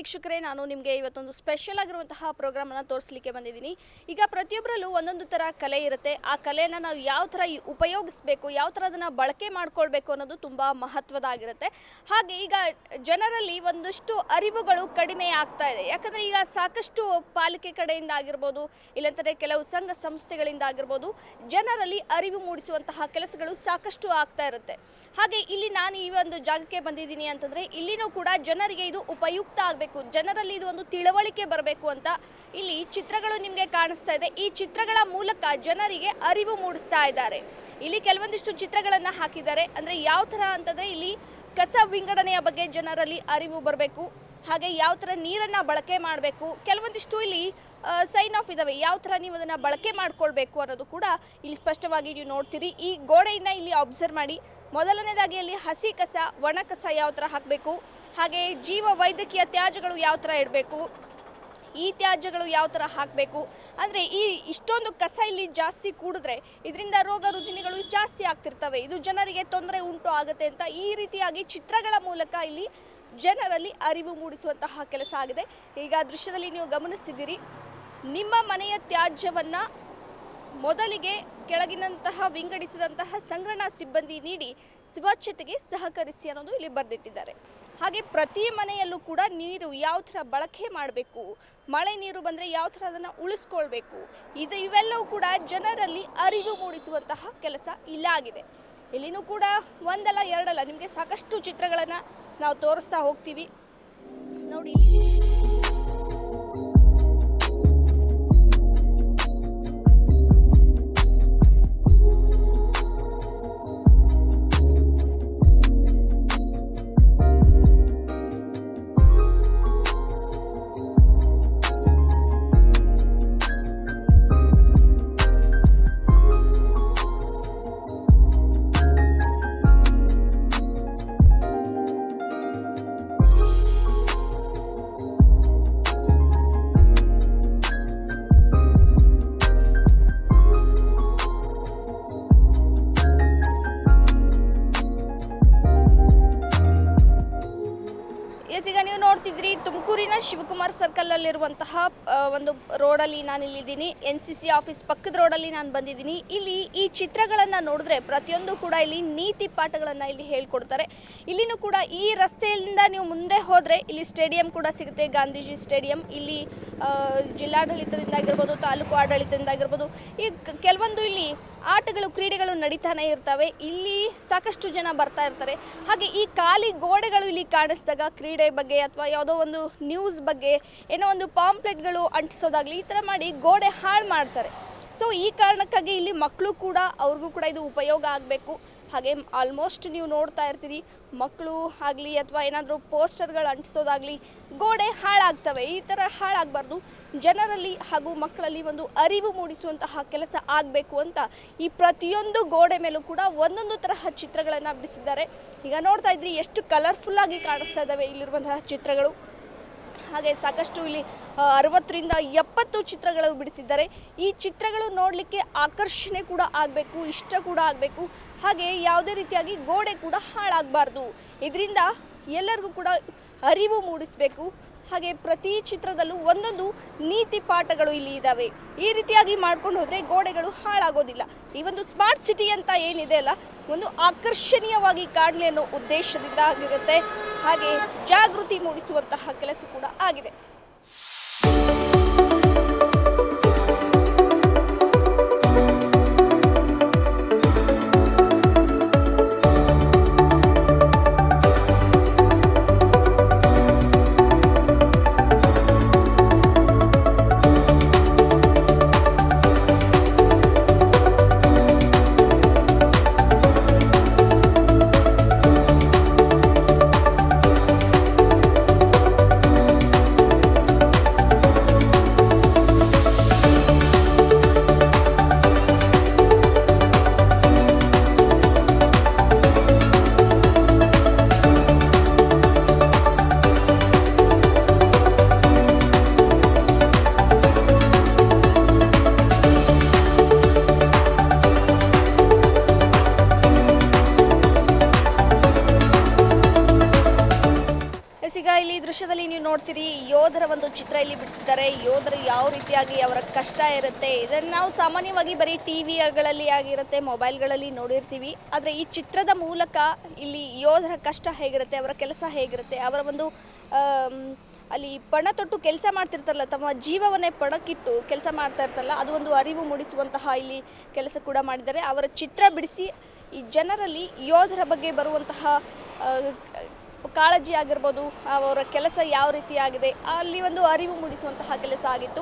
ವೀಕ್ಷಕರೇ ನಾನು ನಿಮಗೆ ಇವತ್ತೊಂದು ಸ್ಪೆಷಲ್ ಆಗಿರುವಂತಹ ಪ್ರೋಗ್ರಾಮನ್ನು ತೋರಿಸಲಿಕ್ಕೆ ಬಂದಿದ್ದೀನಿ ಈಗ ಪ್ರತಿಯೊಬ್ಬರಲ್ಲೂ ಒಂದೊಂದು ಥರ ಕಲೆ ಇರುತ್ತೆ ಆ ಕಲೆಯನ್ನು ನಾವು ಯಾವ ಥರ ಈ- ಉಪಯೋಗಿಸ್ಬೇಕು ಯಾವ ಥರ ಅದನ್ನು ಬಳಕೆ ಮಾಡ್ಕೊಳ್ಬೇಕು ಅನ್ನೋದು ತುಂಬ ಮಹತ್ವದಾಗಿರುತ್ತೆ ಹಾಗೆ ಈಗ ಜನರಲ್ಲಿ ಒಂದಷ್ಟು ಅರಿವುಗಳು ಕಡಿಮೆ ಆಗ್ತಾ ಇದೆ ಯಾಕಂದರೆ ಈಗ ಸಾಕಷ್ಟು ಪಾಲಿಕೆ ಕಡೆಯಿಂದ ಆಗಿರ್ಬೋದು ಇಲ್ಲಂದರೆ ಕೆಲವು ಸಂಘ ಸಂಸ್ಥೆಗಳಿಂದ ಆಗಿರ್ಬೋದು ಜನರಲ್ಲಿ ಅರಿವು ಮೂಡಿಸುವಂತಹ ಕೆಲಸಗಳು ಸಾಕಷ್ಟು ಆಗ್ತಾ ಇರುತ್ತೆ ಹಾಗೆ ಇಲ್ಲಿ ನಾನು ಈ ಒಂದು ಜಾಗಕ್ಕೆ ಬಂದಿದ್ದೀನಿ ಅಂತಂದರೆ ಇಲ್ಲಿನೂ ಕೂಡ ಜನರಿಗೆ ಇದು ಉಪಯುಕ್ತ ಆಗಬೇಕು ಜನರಲ್ಲಿ ಇದು ಒಂದು ತಿಳುವಳಿಕೆ ಬರಬೇಕು ಅಂತ ಇಲ್ಲಿ ಚಿತ್ರಗಳು ನಿಮಗೆ ಕಾಣಿಸ್ತಾ ಇದೆ ಈ ಚಿತ್ರಗಳ ಮೂಲಕ ಜನರಿಗೆ ಅರಿವು ಮೂಡಿಸ್ತಾ ಇದ್ದಾರೆ ಇಲ್ಲಿ ಕೆಲವೊಂದಿಷ್ಟು ಚಿತ್ರಗಳನ್ನು ಹಾಕಿದ್ದಾರೆ ಅಂದರೆ ಯಾವ ಥರ ಅಂತಂದರೆ ಇಲ್ಲಿ ಕಸ ವಿಂಗಡಣೆಯ ಬಗ್ಗೆ ಜನರಲ್ಲಿ ಅರಿವು ಬರಬೇಕು ಹಾಗೆ ಯಾವ ಥರ ನೀರನ್ನು ಬಳಕೆ ಮಾಡಬೇಕು ಕೆಲವೊಂದಿಷ್ಟು ಇಲ್ಲಿ ಸೈನ್ ಆಫ್ ಇದಾವೆ ಯಾವ ಥರ ನೀವು ಅದನ್ನು ಬಳಕೆ ಮಾಡ್ಕೊಳ್ಬೇಕು ಅನ್ನೋದು ಕೂಡ ಇಲ್ಲಿ ಸ್ಪಷ್ಟವಾಗಿ ನೀವು ನೋಡ್ತೀರಿ ಈ ಗೋಡೆಯನ್ನು ಇಲ್ಲಿ ಅಬ್ಸರ್ವ್ ಮಾಡಿ ಮೊದಲನೇದಾಗಿ ಅಲ್ಲಿ ಹಸಿ ಕಸ ಒಣ ಕಸ ಯಾವ ಥರ ಹಾಕಬೇಕು ಹಾಗೆ ಜೀವ ವೈದ್ಯಕೀಯ ತ್ಯಾಜ್ಯಗಳು ಯಾವ ಥರ ಇಡಬೇಕು ಈ ತ್ಯಾಜ್ಯಗಳು ಯಾವ ಥರ ಹಾಕಬೇಕು ಅಂದರೆ ಈ ಇಷ್ಟೊಂದು ಕಸ ಇಲ್ಲಿ ಜಾಸ್ತಿ ಕೂಡಿದ್ರೆ ಇದರಿಂದ ರೋಗ ರುಜಿನಗಳು ಜಾಸ್ತಿ ಆಗ್ತಿರ್ತವೆ ಇದು ಜನರಿಗೆ ತೊಂದರೆ ಉಂಟು ಆಗುತ್ತೆ ಅಂತ ಈ ರೀತಿಯಾಗಿ ಚಿತ್ರಗಳ ಮೂಲಕ ಇಲ್ಲಿ ಜನರಲ್ಲಿ ಅರಿವು ಮೂಡಿಸುವಂತಹ ಕೆಲಸ ಆಗಿದೆ ಈಗ ದೃಶ್ಯದಲ್ಲಿ ನೀವು ಗಮನಿಸ್ತಿದ್ದೀರಿ ನಿಮ್ಮ ಮನೆಯ ತ್ಯಾಜ್ಯವನ್ನು ಮೊದಲಿಗೆ ಕೆಳಗಿನಂತಹ ವಿಂಗಡಿಸಿದಂತಹ ಸಂಗ್ರಹಣಾ ಸಿಬ್ಬಂದಿ ನೀಡಿ ಸ್ವಚ್ಛತೆಗೆ ಸಹಕರಿಸಿ ಅನ್ನೋದು ಇಲ್ಲಿ ಬರೆದಿಟ್ಟಿದ್ದಾರೆ ಹಾಗೆ ಪ್ರತಿ ಮನೆಯಲ್ಲೂ ಕೂಡ ನೀರು ಯಾವ ಥರ ಬಳಕೆ ಮಾಡಬೇಕು ಮಳೆ ನೀರು ಬಂದರೆ ಯಾವ ಥರ ಅದನ್ನು ಉಳಿಸ್ಕೊಳ್ಬೇಕು ಇದು ಇವೆಲ್ಲವೂ ಕೂಡ ಜನರಲ್ಲಿ ಅರಿವು ಮೂಡಿಸುವಂತಹ ಕೆಲಸ ಇಲ್ಲಾಗಿದೆ ಇಲ್ಲಿನೂ ಕೂಡ ಒಂದಲ್ಲ ಎರಡಲ್ಲ ನಿಮಗೆ ಸಾಕಷ್ಟು ಚಿತ್ರಗಳನ್ನು ನಾವು ತೋರಿಸ್ತಾ ಹೋಗ್ತೀವಿ ನೋಡಿ ಎಸ್ ಈಗ ನೀವು ನೋಡ್ತಿದ್ರಿ ತುಮಕೂರಿನ ಶಿವಕುಮಾರ್ ಸರ್ಕಲ್ ಅಲ್ಲಿರುವಂತಹ ಆ, ಒಂದು ರೋಡಲ್ಲಿ ನಾನು ಇಲ್ಲಿದ್ದೀನಿ ಎನ್ ಸಿ ಸಿ ಆಫೀಸ್ ಪಕ್ಕದ ರೋಡಲ್ಲಿ ನಾನು ಬಂದಿದ್ದೀನಿ ಇಲ್ಲಿ ಈ ಚಿತ್ರಗಳನ್ನು ನೋಡಿದ್ರೆ ಪ್ರತಿಯೊಂದು ಕೂಡ ಇಲ್ಲಿ ನೀತಿ ಪಾಠಗಳನ್ನು ಇಲ್ಲಿ ಹೇಳ್ಕೊಡ್ತಾರೆ ಇಲ್ಲಿನೂ ಕೂಡ ಈ ರಸ್ತೆಯಿಂದ ನೀವು ಮುಂದೆ ಹೋದರೆ ಇಲ್ಲಿ ಸ್ಟೇಡಿಯಂ ಕೂಡ ಸಿಗುತ್ತೆ ಗಾಂಧೀಜಿ ಸ್ಟೇಡಿಯಂ ಇಲ್ಲಿ ಆ, ಜಿಲ್ಲಾಡಳಿತದಿಂದ ಆಗಿರ್ಬೋದು ತಾಲೂಕು ಆಡಳಿತದಿಂದ ಆಗಿರ್ಬೋದು ಈ ಕ- ಕೆಲವೊಂದು ಇಲ್ಲಿ ಆಟಗಳು ಕ್ರೀಡೆಗಳು ನಡೀತಾನೆ ಇರ್ತವೆ ಇಲ್ಲಿ ಸಾಕಷ್ಟು ಜನ ಬರ್ತಾ ಇರ್ತಾರೆ ಹಾಗೆ ಈ ಖಾಲಿ ಗೋಡೆಗಳು ಇಲ್ಲಿ ಕಾಣಿಸಿದಾಗ ಕ್ರೀಡೆ ಬಗ್ಗೆ ಅಥವಾ ಯಾವುದೋ ಒಂದು ನ್ಯೂಸ್ ಬಗ್ಗೆ ಏನೋ ಒಂದು ಪಾಂಪ್ಲೆಟ್ಗಳು ಅಂಟಿಸೋದಾಗ್ಲಿ ಈ ಥರ ಮಾಡಿ ಗೋಡೆ ಹಾಳು ಮಾಡ್ತಾರೆ ಸೊ ಈ ಕಾರಣಕ್ಕಾಗಿ ಇಲ್ಲಿ ಮಕ್ಕಳು ಕೂಡ ಅವ್ರಿಗೂ ಕೂಡ ಇದು ಉಪಯೋಗ ಆಗಬೇಕು ಹಾಗೆ ಆಲ್ಮೋಸ್ಟ್ ನೀವು ನೋಡ್ತಾ ಇರ್ತೀರಿ ಮಕ್ಕಳು ಆಗಲಿ ಅಥವಾ ಏನಾದರೂ ಪೋಸ್ಟರ್ಗಳು ಅಂಟಿಸೋದಾಗಲಿ ಗೋಡೆ ಹಾಳಾಗ್ತವೆ ಈ ಥರ ಹಾಳಾಗಬಾರ್ದು ಜನರಲ್ಲಿ ಹಾಗೂ ಮಕ್ಕಳಲ್ಲಿ ಒಂದು ಅರಿವು ಮೂಡಿಸುವಂತಹ ಕೆಲಸ ಆಗಬೇಕು ಅಂತ ಈ ಪ್ರತಿಯೊಂದು ಗೋಡೆ ಮೇಲೂ ಕೂಡ ಒಂದೊಂದು ತರಹ ಚಿತ್ರಗಳನ್ನು ಬಿಡಿಸಿದ್ದಾರೆ ಈಗ ನೋಡ್ತಾ ಇದ್ರಿ ಎಷ್ಟು ಕಲರ್ಫುಲ್ಲಾಗಿ ಕಾಣಿಸ್ತಾ ಇದ್ದಾವೆ ಇಲ್ಲಿರುವಂತಹ ಚಿತ್ರಗಳು ಹಾಗೆ ಸಾಕಷ್ಟು ಇಲ್ಲಿ ಆ, ಅರವತ್ತರಿಂದ ಎಪ್ಪತ್ತು ಚಿತ್ರಗಳು ಬಿಡಿಸಿದ್ದಾರೆ ಈ ಚಿತ್ರಗಳು ನೋಡಲಿಕ್ಕೆ ಆಕರ್ಷಣೆ ಕೂಡ ಆಗಬೇಕು ಇಷ್ಟ ಕೂಡ ಆಗಬೇಕು ಹಾಗೆ ಯಾವುದೇ ರೀತಿಯಾಗಿ ಗೋಡೆ ಕೂಡ ಹಾಳಾಗಬಾರ್ದು ಇದರಿಂದ ಎಲ್ಲರಿಗೂ ಕೂಡ ಅರಿವು ಮೂಡಿಸಬೇಕು ಹಾಗೆ ಪ್ರತಿ ಚಿತ್ರದಲ್ಲೂ ಒಂದೊಂದು ನೀತಿ ಪಾಠಗಳು ಇಲ್ಲಿ ಇದ್ದಾವೆ ಈ ರೀತಿಯಾಗಿ ಮಾಡ್ಕೊಂಡು ಹೋದರೆ ಗೋಡೆಗಳು ಹಾಳಾಗೋದಿಲ್ಲ ಈ ಒಂದು ಸ್ಮಾರ್ಟ್ ಸಿಟಿ ಅಂತ ಏನಿದೆ ಅಲ್ಲ ಒಂದು ಆಕರ್ಷಣೀಯವಾಗಿ ಕಾಣಲಿ ಅನ್ನೋ ಉದ್ದೇಶದಿಂದ ಆಗಿರುತ್ತೆ ಹಾಗೆ ಜಾಗೃತಿ ಮೂಡಿಸುವಂತಹ ಕೆಲಸ ಕೂಡ ಆಗಿದೆ ನೋಡ್ತೀರಿ ಯೋಧರ ಒಂದು ಚಿತ್ರ ಇಲ್ಲಿ ಬಿಡಿಸಿದ್ದಾರೆ ಯೋಧರು ಯಾವ ರೀತಿಯಾಗಿ ಅವರ ಕಷ್ಟ ಇರುತ್ತೆ ಇದನ್ನು ನಾವು ಸಾಮಾನ್ಯವಾಗಿ ಬರೀ ಟಿ ವಿಗಳಲ್ಲಿ ಆಗಿರುತ್ತೆ ಮೊಬೈಲ್ಗಳಲ್ಲಿ ನೋಡಿರ್ತೀವಿ ಆದರೆ ಈ ಚಿತ್ರದ ಮೂಲಕ ಇಲ್ಲಿ ಯೋಧರ ಕಷ್ಟ ಹೇಗಿರುತ್ತೆ ಅವರ ಕೆಲಸ ಹೇಗಿರುತ್ತೆ ಅವರ ಒಂದು ಆಮ್, ಅಲ್ಲಿ ಪಣ ತೊಟ್ಟು ಕೆಲಸ ಮಾಡ್ತಿರ್ತಾರಲ್ಲ ತಮ್ಮ ಜೀವವನ್ನೇ ಪಣಕ್ಕಿಟ್ಟು ಕೆಲಸ ಮಾಡ್ತಾ ಇರ್ತಾರಲ್ಲ ಅದು ಒಂದು ಅರಿವು ಮೂಡಿಸುವಂತಹ ಇಲ್ಲಿ ಕೆಲಸ ಕೂಡ ಮಾಡಿದ್ದಾರೆ ಅವರ ಚಿತ್ರ ಬಿಡಿಸಿ ಈ ಜನರಲ್ಲಿ ಯೋಧರ ಬಗ್ಗೆ ಬರುವಂತಹ ಆ, ಕಾಳಜಿ ಆಗಿರ್ಬೋದು ಅವರ ಕೆಲಸ ಯಾವ ರೀತಿ ಆಗಿದೆ ಅಲ್ಲಿ ಒಂದು ಅರಿವು ಮೂಡಿಸುವಂತಹ ಕೆಲಸ ಆಗಿತ್ತು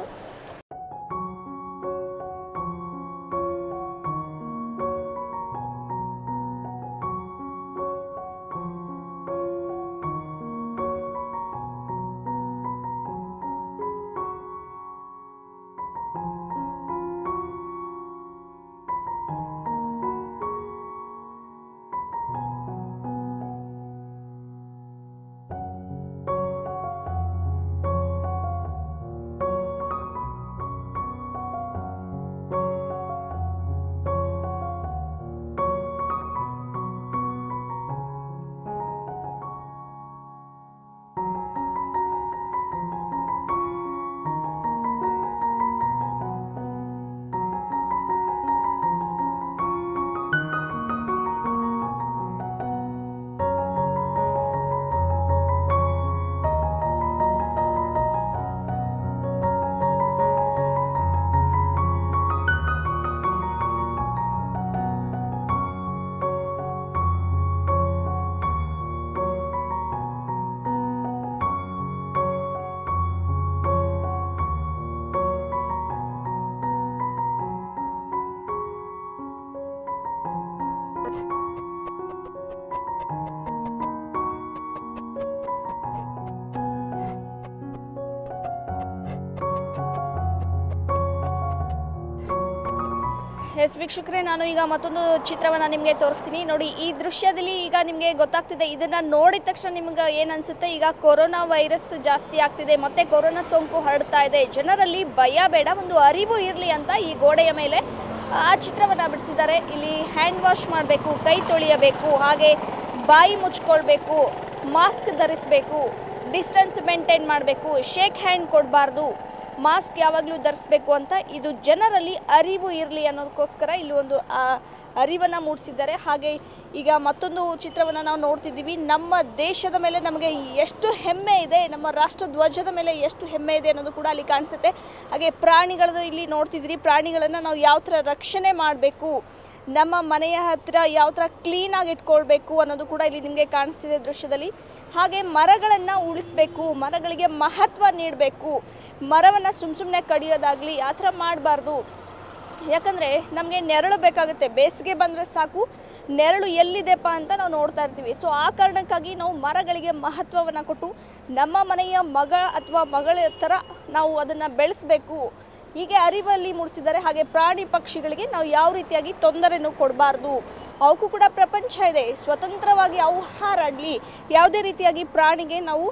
ಎಸ್ ವೀಕ್ಷಕರೇ ನಾನು ಈಗ ಮತ್ತೊಂದು ಚಿತ್ರವನ್ನು ನಿಮಗೆ ತೋರಿಸ್ತೀನಿ ನೋಡಿ ಈ ದೃಶ್ಯದಲ್ಲಿ ಈಗ ನಿಮಗೆ ಗೊತ್ತಾಗ್ತಿದೆ ಇದನ್ನು ನೋಡಿದ ತಕ್ಷಣ ನಿಮ್ಗೆ ಏನು ಅನಿಸುತ್ತೆ ಈಗ ಕೊರೋನಾ ವೈರಸ್ ಜಾಸ್ತಿ ಆಗ್ತಿದೆ ಮತ್ತೆ ಕೊರೋನಾ ಸೋಂಕು ಹರಡ್ತಾ ಇದೆ ಜನರಲ್ಲಿ ಭಯ ಬೇಡ ಒಂದು ಅರಿವು ಇರಲಿ ಅಂತ ಈ ಗೋಡೆಯ ಮೇಲೆ ಆ ಚಿತ್ರವನ್ನು ಬಿಡಿಸಿದ್ದಾರೆ ಇಲ್ಲಿ ಹ್ಯಾಂಡ್ ವಾಶ್ ಮಾಡಬೇಕು ಕೈ ತೊಳೆಯಬೇಕು ಹಾಗೆ ಬಾಯಿ ಮುಚ್ಕೊಳ್ಬೇಕು ಮಾಸ್ಕ್ ಧರಿಸಬೇಕು ಡಿಸ್ಟೆನ್ಸ್ ಮೇಂಟೈನ್ ಮಾಡಬೇಕು ಶೇಕ್ ಹ್ಯಾಂಡ್ ಕೊಡಬಾರ್ದು ಮಾಸ್ಕ್ ಯಾವಾಗಲೂ ಧರಿಸ್ಬೇಕು ಅಂತ ಇದು ಜನರಲ್ಲಿ ಅರಿವು ಇರಲಿ ಅನ್ನೋದಕ್ಕೋಸ್ಕರ ಇಲ್ಲಿ ಒಂದು ಆ, ಅರಿವನ್ನು ಮೂಡಿಸಿದ್ದಾರೆ ಹಾಗೆ ಈಗ ಮತ್ತೊಂದು ಚಿತ್ರವನ್ನು ನಾವು ನೋಡ್ತಿದ್ದೀವಿ ನಮ್ಮ ದೇಶದ ಮೇಲೆ ನಮಗೆ ಎಷ್ಟು ಹೆಮ್ಮೆ ಇದೆ ನಮ್ಮ ರಾಷ್ಟ್ರ ಧ್ವಜದ ಮೇಲೆ ಎಷ್ಟು ಹೆಮ್ಮೆ ಇದೆ ಅನ್ನೋದು ಕೂಡ ಅಲ್ಲಿ ಕಾಣಿಸುತ್ತೆ ಹಾಗೆ ಪ್ರಾಣಿಗಳದ್ದು ಇಲ್ಲಿ ನೋಡ್ತಿದ್ದೀರಿ ಪ್ರಾಣಿಗಳನ್ನು ನಾವು ಯಾವ ಥರ ರಕ್ಷಣೆ ಮಾಡಬೇಕು ನಮ್ಮ ಮನೆಯ ಹತ್ತಿರ ಯಾವ ಥರ ಕ್ಲೀನಾಗಿ ಇಟ್ಕೊಳ್ಬೇಕು ಅನ್ನೋದು ಕೂಡ ಇಲ್ಲಿ ನಿಮಗೆ ಕಾಣಿಸ್ತಿದೆ ದೃಶ್ಯದಲ್ಲಿ ಹಾಗೆ ಮರಗಳನ್ನು ಉಳಿಸ್ಬೇಕು ಮರಗಳಿಗೆ ಮಹತ್ವ ನೀಡಬೇಕು ಮರವನ್ನು ಸುಮ್ಮ ಸುಮ್ಮನೆ ಕಡಿಯೋದಾಗಲಿ ಆ ಥರ ಮಾಡಬಾರ್ದು ಯಾಕಂದರೆ ನಮಗೆ ನೆರಳು ಬೇಕಾಗುತ್ತೆ ಬೇಸಿಗೆ ಬಂದರೆ ಸಾಕು ನೆರಳು ಎಲ್ಲಿದೆಪ್ಪ ಅಂತ ನಾವು ನೋಡ್ತಾ ಇರ್ತೀವಿ ಸೊ ಆ ಕಾರಣಕ್ಕಾಗಿ ನಾವು ಮರಗಳಿಗೆ ಮಹತ್ವವನ್ನು ಕೊಟ್ಟು ನಮ್ಮ ಮನೆಯ ಮಗ ಅಥವಾ ಮಗಳ ಥರ ನಾವು ಅದನ್ನು ಬೆಳೆಸಬೇಕು ಹೀಗೆ ಅರಿವಲ್ಲಿ ಮೂಡಿಸಿದ್ದಾರೆ ಹಾಗೆ ಪ್ರಾಣಿ ಪಕ್ಷಿಗಳಿಗೆ ನಾವು ಯಾವ ರೀತಿಯಾಗಿ ತೊಂದರೆನೂ ಕೊಡಬಾರ್ದು ಅವಕ್ಕೂ ಕೂಡ ಪ್ರಪಂಚ ಇದೆ ಸ್ವತಂತ್ರವಾಗಿ ಅವು ಹಾರಾಡಲಿ ಯಾವುದೇ ರೀತಿಯಾಗಿ ಪ್ರಾಣಿಗೆ ನಾವು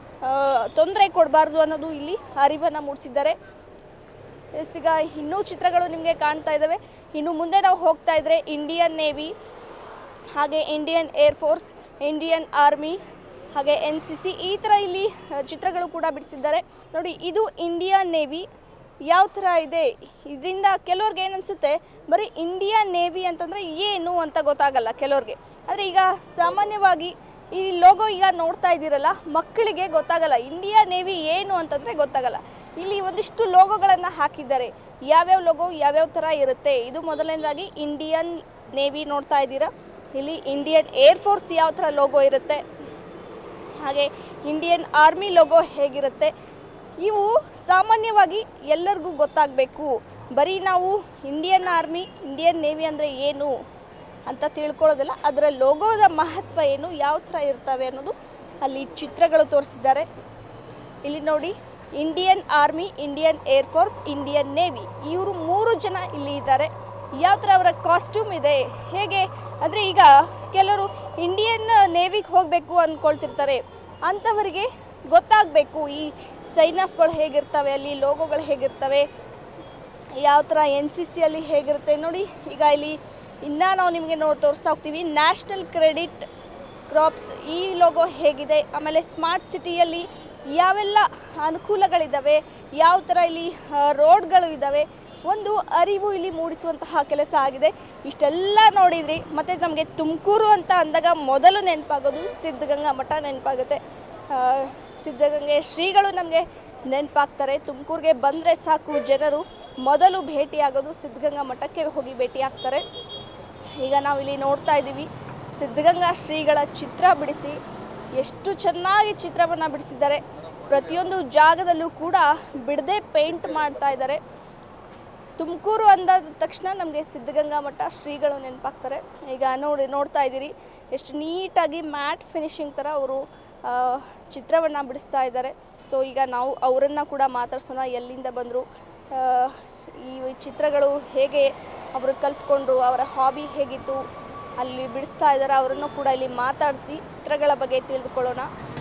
ತೊಂದರೆ ಕೊಡಬಾರ್ದು ಅನ್ನೋದು ಇಲ್ಲಿ ಅರಿವನ್ನು ಮೂಡಿಸಿದ್ದಾರೆ ಎಸ್ ಈಗ ಇನ್ನೂ ಚಿತ್ರಗಳು ನಿಮಗೆ ಕಾಣ್ತಾ ಇದ್ದಾವೆ ಇನ್ನು ಮುಂದೆ ನಾವು ಹೋಗ್ತಾ ಇದ್ರೆ ಇಂಡಿಯನ್ ನೇವಿ ಹಾಗೆ Indian air force Indian army ಹಾಗೆ ಎನ್ ಸಿ ಸಿ ಈ ಥರ ಇಲ್ಲಿ ಆ, ಚಿತ್ರಗಳು ಕೂಡ ಬಿಡಿಸಿದ್ದಾರೆ ನೋಡಿ ಇದು ಇಂಡಿಯನ್ ನೇವಿ ಯಾವ ಥರ ಇದೆ ಇದರಿಂದ ಕೆಲವ್ರಿಗೆ ಏನು ಅನಿಸುತ್ತೆ ಬರೀ ಇಂಡಿಯನ್ ನೇವಿ ಅಂತಂದರೆ ಏನು ಅಂತ ಗೊತ್ತಾಗಲ್ಲ ಕೆಲವ್ರಿಗೆ ಆದರೆ ಈಗ ಸಾಮಾನ್ಯವಾಗಿ ಈ ಲೋಗೋ ಈಗ ನೋಡ್ತಾ ಇದ್ದೀರಲ್ಲ ಮಕ್ಕಳಿಗೆ ಗೊತ್ತಾಗಲ್ಲ ಇಂಡಿಯಾ ನೇವಿ ಏನು ಅಂತಂದರೆ ಗೊತ್ತಾಗಲ್ಲ ಇಲ್ಲಿ ಒಂದಿಷ್ಟು ಲೋಗೋಗಳನ್ನು ಹಾಕಿದ್ದಾರೆ ಯಾವ್ಯಾವ ಲೋಗೋ ಯಾವ್ಯಾವ ಥರ ಇರುತ್ತೆ ಇದು ಮೊದಲನೇದಾಗಿ ಇಂಡಿಯನ್ ನೇವಿ ನೋಡ್ತಾ ಇದ್ದೀರಾ ಇಲ್ಲಿ ಇಂಡಿಯನ್ ಏರ್ ಫೋರ್ಸ್ ಯಾವ ಥರ ಲೋಗೋ ಇರುತ್ತೆ ಹಾಗೆ ಇಂಡಿಯನ್ ಆರ್ಮಿ ಲೋಗೋ ಹೇಗಿರುತ್ತೆ ಇವು ಸಾಮಾನ್ಯವಾಗಿ ಎಲ್ಲರಿಗೂ ಗೊತ್ತಾಗಬೇಕು ಬರೀ ನಾವು ಇಂಡಿಯನ್ ಆರ್ಮಿ ಇಂಡಿಯನ್ ನೇವಿ ಅಂದರೆ ಏನು ಅಂತ ತಿಳ್ಕೊಳ್ಳೋದಿಲ್ಲ ಅದರ ಲೋಗೋದ ಮಹತ್ವ ಏನು ಯಾವ ಥರ ಇರ್ತವೆ ಅನ್ನೋದು ಅಲ್ಲಿ ಚಿತ್ರಗಳು ತೋರಿಸಿದ್ದಾರೆ ಇಲ್ಲಿ ನೋಡಿ Indian army Indian air force Indian navy ಇವರು ಮೂರು ಜನ ಇಲ್ಲಿ ಇದ್ದಾರೆ ಯಾವ ಥರ ಅವರ ಕಾಸ್ಟ್ಯೂಮ್ ಇದೆ ಹೇಗೆ ಅಂದರೆ ಈಗ ಕೆಲವರು ಇಂಡಿಯನ್ ನೇವಿಗೆ ಹೋಗಬೇಕು ಅಂದ್ಕೊಳ್ತಿರ್ತಾರೆ ಅಂಥವರಿಗೆ ಗೊತ್ತಾಗಬೇಕು ಈ ಸೈನ್ ಆಫ್ಗಳು ಹೇಗಿರ್ತವೆ ಅಲ್ಲಿ ಲೋಗೋಗಳು ಹೇಗಿರ್ತವೆ ಯಾವ ಥರ ಎನ್ ಸಿ ಸಿಯಲ್ಲಿ ಹೇಗಿರುತ್ತೆ ನೋಡಿ ಈಗ ಇಲ್ಲಿ ಇನ್ನೂ ನಾವು ನಿಮಗೆ ನೋಡಿ ತೋರಿಸ್ತಾ ಹೋಗ್ತೀವಿ ನ್ಯಾಷನಲ್ ಕ್ರೆಡಿಟ್ ಕ್ರಾಪ್ಸ್ ಈ ಲೋಗೋ ಹೇಗಿದೆ ಆಮೇಲೆ ಸ್ಮಾರ್ಟ್ ಸಿಟಿಯಲ್ಲಿ ಯಾವೆಲ್ಲ ಅನುಕೂಲಗಳಿದ್ದಾವೆ ಯಾವ ಥರ ಇಲ್ಲಿ ಆ, ರೋಡ್ಗಳು ಇದ್ದಾವೆ ಒಂದು ಅರಿವು ಇಲ್ಲಿ ಮೂಡಿಸುವಂತಹ ಕೆಲಸ ಆಗಿದೆ ಇಷ್ಟೆಲ್ಲ ನೋಡಿದ್ರಿ ಮತ್ತು ನಮಗೆ ತುಮಕೂರು ಅಂತ ಅಂದಾಗ ಮೊದಲು ನೆನಪಾಗೋದು ಸಿದ್ಧಗಂಗಾ ಮಠ ನೆನಪಾಗುತ್ತೆ ಆ, ಸಿದ್ಧಗಂಗೆ ಶ್ರೀಗಳು ನಮಗೆ ನೆನಪಾಗ್ತಾರೆ ತುಮಕೂರಿಗೆ ಬಂದರೆ ಸಾಕು ಜನರು ಮೊದಲು ಭೇಟಿಯಾಗೋದು ಸಿದ್ಧಗಂಗಾ ಮಠಕ್ಕೆ ಹೋಗಿ ಭೇಟಿಯಾಗ್ತಾರೆ ಈಗ ನಾವು ಇಲ್ಲಿ ನೋಡ್ತಾ ಇದ್ದೀವಿ ಸಿದ್ಧಗಂಗಾ ಶ್ರೀಗಳ ಚಿತ್ರ ಬಿಡಿಸಿ ಎಷ್ಟು ಚೆನ್ನಾಗಿ ಚಿತ್ರವನ್ನು ಬಿಡಿಸಿದ್ದಾರೆ ಪ್ರತಿಯೊಂದು ಜಾಗದಲ್ಲೂ ಕೂಡ ಬಿಡದೆ ಪೇಂಟ್ ಮಾಡ್ತಾ ಇದ್ದಾರೆ ತುಮಕೂರು ಅಂದಾದ ತಕ್ಷಣ ನಮಗೆ ಸಿದ್ಧಗಂಗಾ ಮಠ ಶ್ರೀಗಳು ನೆನಪಾಗ್ತಾರೆ ಈಗ ನೋಡಿ ನೋಡ್ತಾ ಇದ್ದೀರಿ ಎಷ್ಟು ನೀಟಾಗಿ ಮ್ಯಾಟ್ ಫಿನಿಶಿಂಗ್ ಥರ ಅವರು ಚಿತ್ರವನ್ನು ಬಿಡಿಸ್ತಾ ಇದ್ದಾರೆ ಸೊ ಈಗ ನಾವು ಅವರನ್ನು ಕೂಡ ಮಾತಾಡ್ಸೋಣ ಎಲ್ಲಿಂದ ಬಂದರು ಈ ಚಿತ್ರಗಳು ಹೇಗೆ ಅವರು ಕಲ್ತ್ಕೊಂಡ್ರು ಅವರ ಹಾಬಿ ಹೇಗಿತ್ತು ಅಲ್ಲಿ ಬಿಡಿಸ್ತಾ ಇದ್ದಾರೆ ಅವರನ್ನು ಕೂಡ ಇಲ್ಲಿ ಮಾತಾಡಿಸಿ ಚಿತ್ರಗಳ ಬಗ್ಗೆ ತಿಳಿದುಕೊಳ್ಳೋಣ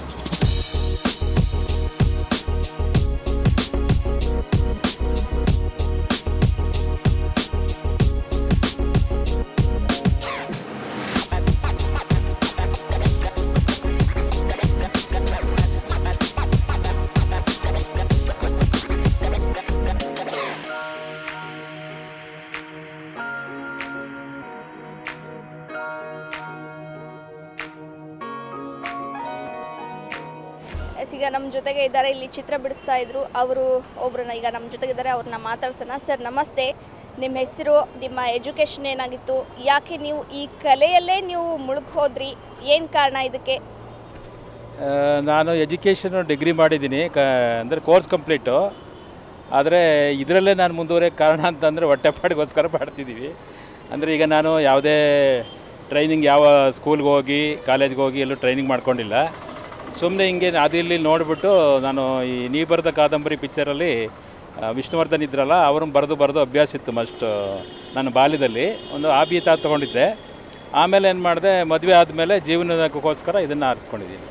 ಎಸ್, ಈಗ ನಮ್ಮ ಜೊತೆಗೆ ಇದ್ದಾರೆ ಇಲ್ಲಿ ಚಿತ್ರ ಬಿಡಿಸ್ತಾ ಇದ್ರು ಅವರು ಒಬ್ರನ್ನ ಈಗ ನಮ್ಮ ಜೊತೆಗೆ ಇದ್ದಾರೆ ಅವ್ರನ್ನ ಮಾತಾಡ್ಸೋಣ ಸರ್ ನಮಸ್ತೆ ನಿಮ್ಮ ಹೆಸರು ನಿಮ್ಮ ಎಜುಕೇಷನ್ ಏನಾಗಿತ್ತು ಯಾಕೆ ನೀವು ಈ ಕಲೆಯಲ್ಲೇ ನೀವು ಮುಳುಗಿ ಹೋದ್ರಿ ಏನು ಕಾರಣ ಇದಕ್ಕೆ ಆ, ನಾನು ಎಜುಕೇಷನು ಡಿಗ್ರಿ ಮಾಡಿದ್ದೀನಿ ಕ ಅಂದರೆ ಕೋರ್ಸ್ ಕಂಪ್ಲೀಟು ಆದರೆ ಇದರಲ್ಲೇ ನಾನು ಮುಂದುವರೆ ಕಾರಣ ಅಂತಂದರೆ ಹೊಟ್ಟೆಪಾಡಿಗೋಸ್ಕರ ಮಾಡ್ತಿದ್ದೀವಿ ಅಂದರೆ ಈಗ ನಾನು ಯಾವುದೇ ಟ್ರೈನಿಂಗ್ ಯಾವ ಸ್ಕೂಲ್ಗೆ ಹೋಗಿ ಕಾಲೇಜ್ಗೆ ಹೋಗಿ ಎಲ್ಲೂ ಟ್ರೈನಿಂಗ್ ಮಾಡ್ಕೊಂಡಿಲ್ಲ ಸುಮ್ಮನೆ ಹಿಂಗೆ ಅದು ಇಲ್ಲಿ ನೋಡಿಬಿಟ್ಟು ನಾನು ಈ ನೀ ಬರೆದ ಕಾದಂಬರಿ ಪಿಕ್ಚರಲ್ಲಿ ಆ, ವಿಷ್ಣುವರ್ಧನ್ ಇದ್ರಲ್ಲ ಅವ್ರನ್ನ ಬರೆದು ಬರೆದು ಅಭ್ಯಾಸ ಇತ್ತು ಮಸ್ಟ್ ನನ್ನ ಬಾಲ್ಯದಲ್ಲಿ ಒಂದು ಆಬಿ ತಾ ತೊಗೊಂಡಿದ್ದೆ ಆಮೇಲೆ ಏನು ಮಾಡಿದೆ ಮದುವೆ ಆದಮೇಲೆ ಜೀವನಕ್ಕೋಸ್ಕರ ಇದನ್ನು ಆರಿಸ್ಕೊಂಡಿದ್ದೀನಿ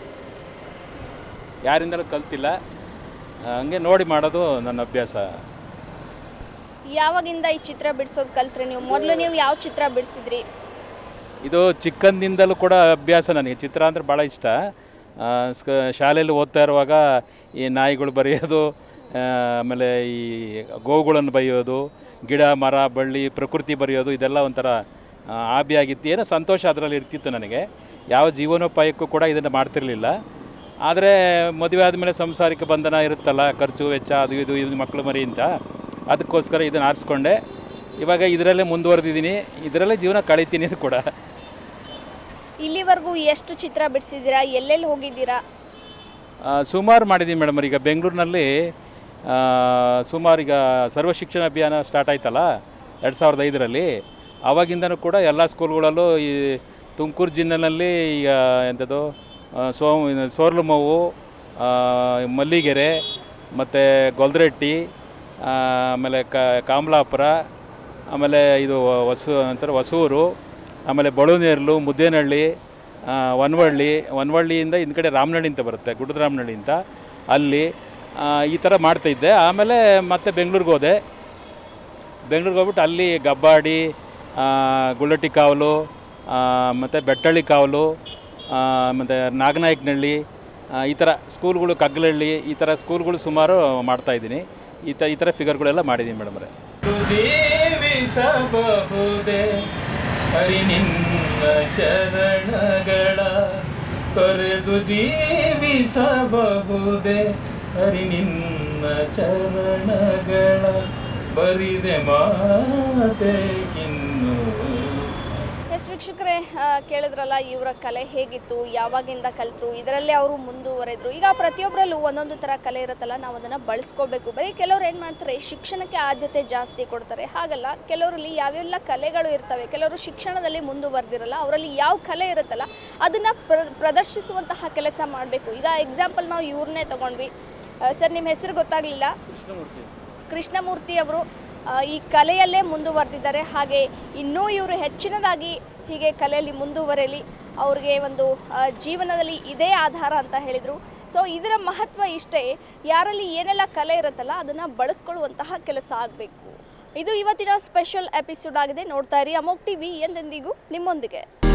ಯಾರಿಂದಲೂ ಕಲ್ತಿಲ್ಲ ಆ, ಹಂಗೆ ನೋಡಿ ಮಾಡೋದು ನನ್ನ ಅಭ್ಯಾಸ ಯಾವಾಗಿಂದ ಈ ಚಿತ್ರ ಬಿಡಿಸೋದು ಕಲ್ತ್ರಿ ನೀವು ಮೊದಲು ನೀವು ಯಾವ ಚಿತ್ರ ಬಿಡಿಸಿದ್ರಿ ಇದು ಚಿಕ್ಕಂದಿಂದಲೂ ಕೂಡ ಅಭ್ಯಾಸ ನನಗೆ ಚಿತ್ರ ಅಂದರೆ ಭಾಳ ಇಷ್ಟ ಆ, ಸ್ಕ ಶಾಲೆಯಲ್ಲಿ ಓದ್ತಾ ಇರುವಾಗ ಈ ನಾಯಿಗಳು ಬರೆಯೋದು ಆ, ಆಮೇಲೆ ಈ ಗೋವುಗಳನ್ನು ಬರೆಯೋದು ಗಿಡ ಮರ ಬಳ್ಳಿ ಪ್ರಕೃತಿ ಬರೆಯೋದು ಇದೆಲ್ಲ ಒಂಥರ ಆ, ಹಾಬಿ ಆಗಿತ್ತು ಏನೋ ಸಂತೋಷ ಅದರಲ್ಲಿ ಇರ್ತಿತ್ತು ನನಗೆ ಯಾವ ಜೀವನೋಪಾಯಕ್ಕೂ ಕೂಡ ಇದನ್ನು ಮಾಡ್ತಿರಲಿಲ್ಲ ಆದರೆ ಮದುವೆ ಆದಮೇಲೆ ಸಂಸಾರಿಕ ಬಂಧನ ಇರುತ್ತಲ್ಲ ಖರ್ಚು ವೆಚ್ಚ ಅದು ಇದು ಇದು ಮಕ್ಕಳು ಮರಿ ಅಂತ ಅದಕ್ಕೋಸ್ಕರ ಇದನ್ನು ಆರಿಸ್ಕೊಂಡೆ ಇವಾಗ ಇದರಲ್ಲೇ ಮುಂದುವರೆದಿದ್ದೀನಿ ಇದರಲ್ಲೇ ಜೀವನ ಕಳೀತೀನಿ ಅಂತ ಕೂಡ ಇಲ್ಲಿವರೆಗೂ ಎಷ್ಟು ಚಿತ್ರ ಬಿಡಿಸಿದ್ದೀರಾ ಎಲ್ಲೆಲ್ಲಿ ಹೋಗಿದ್ದೀರಾ ಆ, ಸುಮಾರು ಮಾಡಿದ್ದೀನಿ ಮೇಡಮ್ ಈಗ ಬೆಂಗಳೂರಿನಲ್ಲಿ ಆ, ಸುಮಾರು ಈಗ ಸರ್ವ ಶಿಕ್ಷಣ ಅಭಿಯಾನ ಸ್ಟಾರ್ಟ್ ಆಯ್ತಲ್ಲ ಎರಡು ಸಾವಿರದ ಐದರಲ್ಲಿ ಆವಾಗಿಂದನೂ ಕೂಡ ಎಲ್ಲ ಸ್ಕೂಲ್ಗಳಲ್ಲೂ ಈ ತುಮಕೂರು ಜಿಲ್ಲೆನಲ್ಲಿ ಈಗ ಎಂಥದ್ದು ಆ, ಸೋ ಸೋರ್ಲುಮವು ಆ, ಮಲ್ಲಿಗೆರೆ ಮತ್ತು ಗೊಲ್ದರೆಟ್ಟಿ ಆ, ಆಮೇಲೆ ಕ ಕಾಮಲಾಪುರ ಆಮೇಲೆ ಇದು ಹೊಸು ಅಂತಾರೆ ಹೊಸೂರು ಆಮೇಲೆ ಬಳುನೇರ್ಲು ಮುದ್ದೇನಹಳ್ಳಿ ಆ, ವನವಳ್ಳಿ ವನವಳ್ಳಿಯಿಂದ ಹಿಂದ್ ಕಡೆ ರಾಮನಹಳ್ಳಿ ಅಂತ ಬರುತ್ತೆ ಗುಡ್ಡದ ರಾಮನಹಳ್ಳಿ ಅಂತ ಅಲ್ಲಿ ಆ, ಈ ಥರ ಮಾಡ್ತಾಯಿದ್ದೆ ಆಮೇಲೆ ಮತ್ತೆ ಬೆಂಗಳೂರಿಗೆ ಹೋದೆ ಬೆಂಗಳೂರಿಗೆ ಹೋಗ್ಬಿಟ್ಟು ಅಲ್ಲಿ ಗಬ್ಬಾಡಿ ಆ, ಗುಳ್ಳಟ್ಟಿ ಕಾವಲು ಮತ್ತು ಬೆಟ್ಟಳ್ಳಿ ಕಾವಲು ಮತ್ತು ನಾಗನಾಯಕನಹಳ್ಳಿ ಆ, ಈ ಥರ ಸ್ಕೂಲ್ಗಳು ಕಗ್ಲಹಳ್ಳಿ ಈ ಥರ ಸ್ಕೂಲ್ಗಳು ಸುಮಾರು ಮಾಡ್ತಾಯಿದ್ದೀನಿ ಈ ಥರ ಈ ಥರ ಫಿಗರ್ಗಳೆಲ್ಲ ಮಾಡಿದ್ದೀನಿ ಮೇಡಮ್ರೆ ಜೀವಿಸಬಹುದೇ ಹರಿ ನಿನ್ನ ಚರಣಗಳ ತೊರೆದು ಜೀವಿಸಬಹುದೇ ಹರಿ ನಿನ್ನ ಚರಣಗಳ ಬರಿದೆ ಮಾತೆಗಿನ್ನು ಎಸ್ ವೀಕ್ಷಕರೇ ಆ, ಕೇಳಿದ್ರಲ್ಲ ಇವರ ಕಲೆ ಹೇಗಿತ್ತು ಯಾವಾಗಿಂದ ಕಲ್ತರು ಇದರಲ್ಲೇ ಅವರು ಮುಂದುವರೆದ್ರು ಈಗ ಪ್ರತಿಯೊಬ್ಬರಲ್ಲೂ ಒಂದೊಂದು ಥರ ಕಲೆ ಇರುತ್ತಲ್ಲ ನಾವು ಅದನ್ನು ಬಳಸ್ಕೋಬೇಕು ಬರೀ ಕೆಲವ್ರು ಏನು ಮಾಡ್ತಾರೆ ಶಿಕ್ಷಣಕ್ಕೆ ಆದ್ಯತೆ ಜಾಸ್ತಿ ಕೊಡ್ತಾರೆ ಹಾಗಲ್ಲ ಕೆಲವರಲ್ಲಿ ಯಾವೆಲ್ಲ ಕಲೆಗಳು ಇರ್ತವೆ ಕೆಲವರು ಶಿಕ್ಷಣದಲ್ಲಿ ಮುಂದುವರೆದಿರಲ್ಲ ಅವರಲ್ಲಿ ಯಾವ ಕಲೆ ಇರುತ್ತಲ್ಲ ಅದನ್ನು ಪ್ರ ಪ್ರದರ್ಶಿಸುವಂತಹ ಕೆಲಸ ಮಾಡಬೇಕು ಈಗ ಎಕ್ಸಾಂಪಲ್ ನಾವು ಇವ್ರನ್ನೇ ತಗೊಂಡ್ವಿ ಸರ್ ನಿಮ್ಮ ಹೆಸರು ಗೊತ್ತಾಗಲಿಲ್ಲ ಕೃಷ್ಣಮೂರ್ತಿ ಅವರು ಆ, ಈ ಕಲೆಯಲ್ಲೇ ಮುಂದುವರೆದಿದ್ದಾರೆ ಹಾಗೆ ಇನ್ನೂ ಇವರು ಹೆಚ್ಚಿನದಾಗಿ ಹೀಗೆ ಕಲೆಯಲ್ಲಿ ಮುಂದುವರೆಯಲಿ ಅವ್ರಿಗೆ ಒಂದು ಆ, ಜೀವನದಲ್ಲಿ ಇದೇ ಆಧಾರ ಅಂತ ಹೇಳಿದರು ಸೊ ಇದರ ಮಹತ್ವ ಇಷ್ಟೇ ಯಾರಲ್ಲಿ ಏನೆಲ್ಲ ಕಲೆ ಇರುತ್ತಲ್ಲ ಅದನ್ನು ಬಳಸ್ಕೊಳ್ಳುವಂತಹ ಕೆಲಸ ಆಗಬೇಕು ಇದು ಇವತ್ತಿನ ಸ್ಪೆಷಲ್ ಎಪಿಸೋಡ್ ಆಗಿದೆ ನೋಡ್ತಾ ಇರಿ ಅಮೋಕ್ ಟಿವಿ ಎಂದೆಂದಿಗೂ ನಿಮ್ಮೊಂದಿಗೆ